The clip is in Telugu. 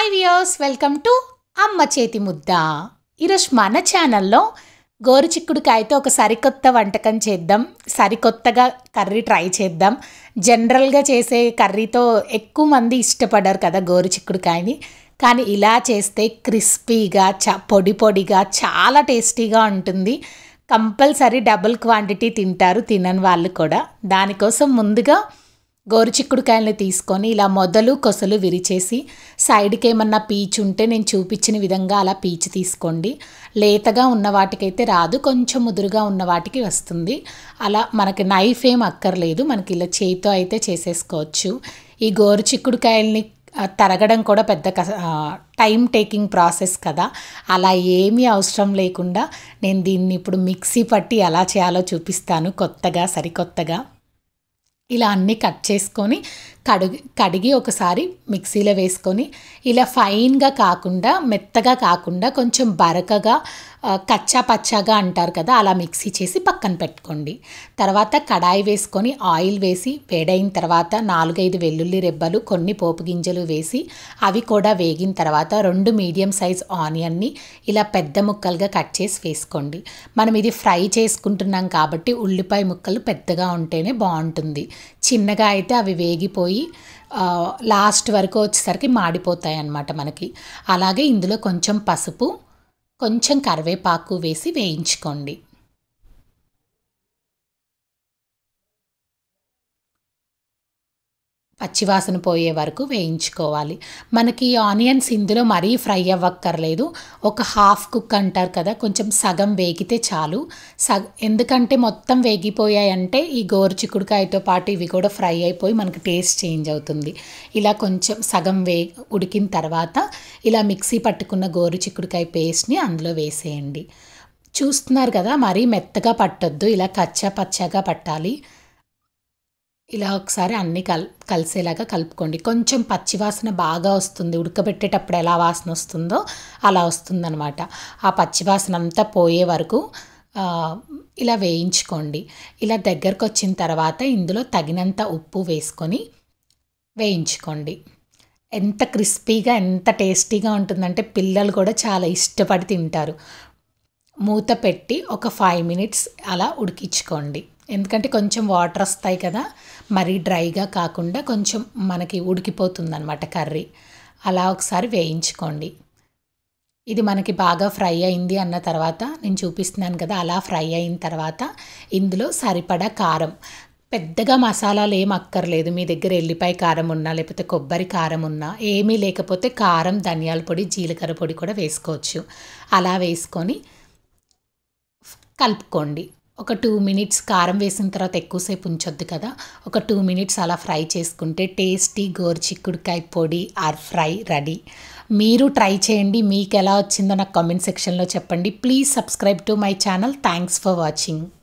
హాయ్ వియోస్ వెల్కమ్ టు అమ్మ చేతి ముద్ద ఈరోజు మన ఛానల్లో గోరుచిక్కుడుకాయతో ఒక సరికొత్త వంటకం చేద్దాం సరికొత్తగా కర్రీ ట్రై చేద్దాం జనరల్గా చేసే కర్రీతో ఎక్కువ మంది ఇష్టపడరు కదా గోరుచిక్కుడుకాయని కానీ ఇలా చేస్తే క్రిస్పీగా చ పొడి పొడిగా చాలా టేస్టీగా ఉంటుంది కంపల్సరీ డబుల్ క్వాంటిటీ తింటారు తినని వాళ్ళు కూడా దానికోసం ముందుగా గోరుచిక్కుడుకాయలని తీసుకొని ఇలా మొదలు కొసలు విరిచేసి సైడ్కి ఏమన్నా పీచు ఉంటే నేను చూపించిన విధంగా అలా పీచు తీసుకోండి లేతగా ఉన్న వాటికైతే రాదు కొంచెం ముదురుగా ఉన్న వాటికి వస్తుంది అలా మనకి నైఫ్ ఏం అక్కర్లేదు మనకి ఇలా చేతితో అయితే చేసేసుకోవచ్చు ఈ గోరుచిక్కుడుకాయల్ని ఆ, తరగడం కూడా పెద్ద కస- ఆ, టైం టేకింగ్ ప్రాసెస్ కదా అలా ఏమీ అవసరం లేకుండా నేను దీన్ని ఇప్పుడు మిక్సీ పట్టి ఎలా చేయాలో చూపిస్తాను కొత్తగా సరికొత్తగా ఇలా అన్నీ కట్ చేసుకొని కడిగి కడిగి ఒకసారి మిక్సీలో వేసుకొని ఇలా ఫైన్గా కాకుండా మెత్తగా కాకుండా కొంచెం బరకగా ఆ, కచ్చా పచ్చాగా అంటారు కదా అలా మిక్సీ చేసి పక్కన పెట్టుకోండి తర్వాత కడాయి వేసుకొని ఆయిల్ వేసి వేడైన తర్వాత నాలుగైదు వెల్లుల్లి రెబ్బలు కొన్ని పోపు గింజలు వేసి అవి కూడా వేగిన తర్వాత రెండు మీడియం సైజ్ ఆనియన్ని ఇలా పెద్ద ముక్కలుగా కట్ చేసి వేసుకోండి మనం ఇది ఫ్రై చేసుకుంటున్నాం కాబట్టి ఉల్లిపాయ ముక్కలు పెద్దగా ఉంటేనే బాగుంటుంది చిన్నగా అయితే అవి వేగిపోయి ఆ, లాస్ట్ వరకు వచ్చేసరికి మాడిపోతాయి అన్నమాట మనకి అలాగే ఇందులో కొంచెం పసుపు కొంచెం కరివేపాకు వేసి వేయించుకోండి పచ్చివాసన పోయే వరకు వేయించుకోవాలి మనకి ఆనియన్స్ ఇందులో మరీ ఫ్రై అవ్వక్కర్లేదు ఒక హాఫ్ కుక్ అంటారు కదా కొంచెం సగం వేగితే చాలు సగ ఎందుకంటే మొత్తం వేగిపోయాయంటే ఈ గోరు చిక్కుడుకాయతో పాటు ఇవి కూడా ఫ్రై అయిపోయి మనకి టేస్ట్ చేంజ్ అవుతుంది ఇలా కొంచెం సగం వే ఉడికిన తర్వాత ఇలా మిక్సీ పట్టుకున్న గోరు చిక్కుడుకాయ పేస్ట్ని అందులో వేసేయండి చూస్తున్నారు కదా మరీ మెత్తగా పట్టొద్దు ఇలా కచ్చా పచ్చగా పట్టాలి ఇలా ఒకసారి అన్నీ కల్ కలిసేలాగా కలుపుకోండి కొంచెం పచ్చివాసన బాగా వస్తుంది ఉడకబెట్టేటప్పుడు ఎలా వాసన వస్తుందో అలా వస్తుందన్నమాట ఆ పచ్చివాసన అంతా పోయే వరకు ఆ, ఇలా వేయించుకోండి ఇలా దగ్గరకు వచ్చిన తర్వాత ఇందులో తగినంత ఉప్పు వేసుకొని వేయించుకోండి ఎంత క్రిస్పీగా ఎంత టేస్టీగా ఉంటుందంటే పిల్లలు కూడా చాలా ఇష్టపడి తింటారు మూత పెట్టి ఒక ఫైవ్ మినిట్స్ అలా ఉడికించుకోండి ఎందుకంటే కొంచెం వాటర్ వస్తాయి కదా మరీ డ్రైగా కాకుండా కొంచెం మనకి ఉడికిపోతుంది అనమాట కర్రీ అలా ఒకసారి వేయించుకోండి ఇది మనకి బాగా ఫ్రై అయింది అన్న తర్వాత నేను చూపిస్తున్నాను కదా అలా ఫ్రై అయిన తర్వాత ఇందులో సరిపడా కారం పెద్దగా మసాలాలు ఏం అక్కర్లేదు మీ దగ్గర ఎల్లిపాయ కారం ఉన్నా లేకపోతే కొబ్బరి కారం ఉన్నా ఏమీ లేకపోతే కారం ధనియాల పొడి జీలకర్ర పొడి కూడా వేసుకోవచ్చు అలా వేసుకొని కలుపుకోండి ఒక టూ మినిట్స్ కారం వేసిన తర్వాత ఎక్కువసేపు ఉంచొద్దు కదా ఒక టూ మినిట్స్ అలా ఫ్రై చేసుకుంటే టేస్టీ గోరు చిక్కుడుకాయ పొడి ఆర్ ఫ్రై రెడీ మీరు ట్రై చేయండి మీకు ఎలా వచ్చిందో నాకు కామెంట్ సెక్షన్లో చెప్పండి please subscribe to my channel thanks for watching